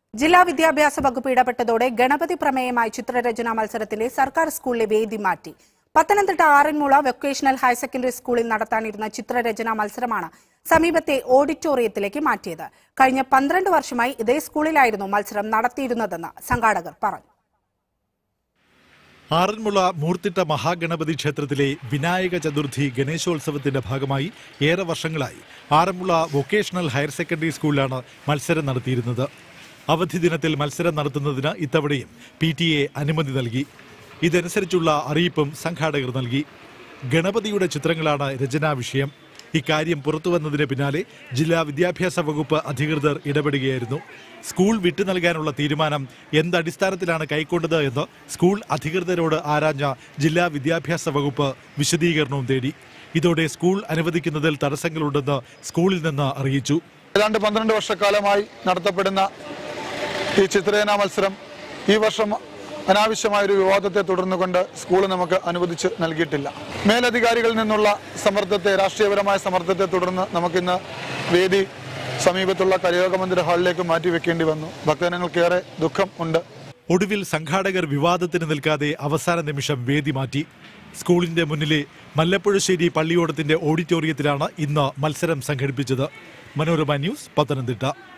ജില്ലാ വിദ്യാഭ്യാസ വകുപ്പ് ഇടപെട്ടതോടെ ഗണപതി പ്രമേയമായി ചിത്രരചനാ മത്സരത്തിന്റെ സർക്കാർ സ്കൂളിലെ വേദി മാറ്റി Pathanamthitta Aranmula vocational higher secondary സ്കൂളിൽ നടത്താനിരുന്ന ചിത്രരചനാ മത്സരമാണ് സമീപത്തെ ഓഡിറ്റോറിയത്തിലേക്ക് മാറ്റിയത് കഴിഞ്ഞ പന്ത്രണ്ട് വർഷമായി ഇതേ സ്കൂളിലായിരുന്നു മത്സരം നടത്തിയിരുന്നതെന്ന് സംഘാടകർ പറഞ്ഞു ആറന്മുള മൂർത്തിട്ട മഹാഗണപതി ക്ഷേത്രത്തിലെ വിനായക ചതുർത്ഥി ഗണേശോത്സവത്തിന്റെ ഭാഗമായി ഏറെ വർഷങ്ങളായി ആറന്മുള വൊക്കേഷണൽ ഹയർ സെക്കൻഡറി സ്കൂളിലാണ് മത്സരം നടത്തിയിരുന്നത് അവധി ദിനത്തിൽ മത്സരം നടത്തുന്നതിന് ഇത്തവണയും പി ടി എ അനുമതി നൽകി ഇതനുസരിച്ചുള്ള അറിയിപ്പും സംഘാടകർ നൽകി ഗണപതിയുടെ ചിത്രങ്ങളാണ് രചനാ വിഷയം ഇക്കാര്യം പുറത്തുവന്നതിന് പിന്നാലെ ജില്ലാ വിദ്യാഭ്യാസ വകുപ്പ് അധികൃതർ ഇടപെടുകയായിരുന്നു സ്കൂൾ വിട്ടു നൽകാനുള്ള തീരുമാനം എന്തടിസ്ഥാനത്തിലാണ് കൈക്കൊണ്ടത് എന്ന് സ്കൂൾ അധികൃതരോട് ആരാഞ്ഞ ജില്ലാ വിദ്യാഭ്യാസ വകുപ്പ് വിശദീകരണവും തേടി ഇതോടെ സ്കൂൾ അനുവദിക്കുന്നതിൽ തടസ്സങ്ങളുണ്ടെന്ന് സ്കൂളിൽ നിന്ന് അറിയിച്ചു ഏതാണ്ട് പന്ത്രണ്ട് വർഷക്കാലമായി നടത്തപ്പെടുന്ന ഈ ചിത്രരചനാ മത്സരം ഈ വർഷം അനാവശ്യമായ ഒരു വിവാദത്തെ തുടർന്നുകൊണ്ട് സ്കൂൾ നമുക്ക് അനുവദിച്ച് നൽകിയിട്ടില്ല മേലധികാരികളിൽ നിന്നുള്ള സമ്മർദ്ദത്തെ രാഷ്ട്രീയപരമായ സമ്മർദ്ദത്തെ തുടർന്ന് നമുക്കിന്ന് വേദി സമീപത്തുള്ള കരയോഗ മന്ദിര ഹാളിലേക്ക് മാറ്റി വെക്കേണ്ടി വന്നു ഭക്തജനങ്ങൾക്കേറെ ദുഃഖം ഉണ്ട് ഒടുവിൽ സംഘാടകർ വിവാദത്തിന് നിൽക്കാതെ അവസാന നിമിഷം വേദി മാറ്റി സ്കൂളിന്റെ മുന്നിലെ മല്ലപ്പുഴശ്ശേരി പള്ളിയോടത്തിന്റെ ഓഡിറ്റോറിയത്തിലാണ് ഇന്ന് മത്സരം സംഘടിപ്പിച്ചത് മനോരമ ന്യൂസ് പത്തനംതിട്ട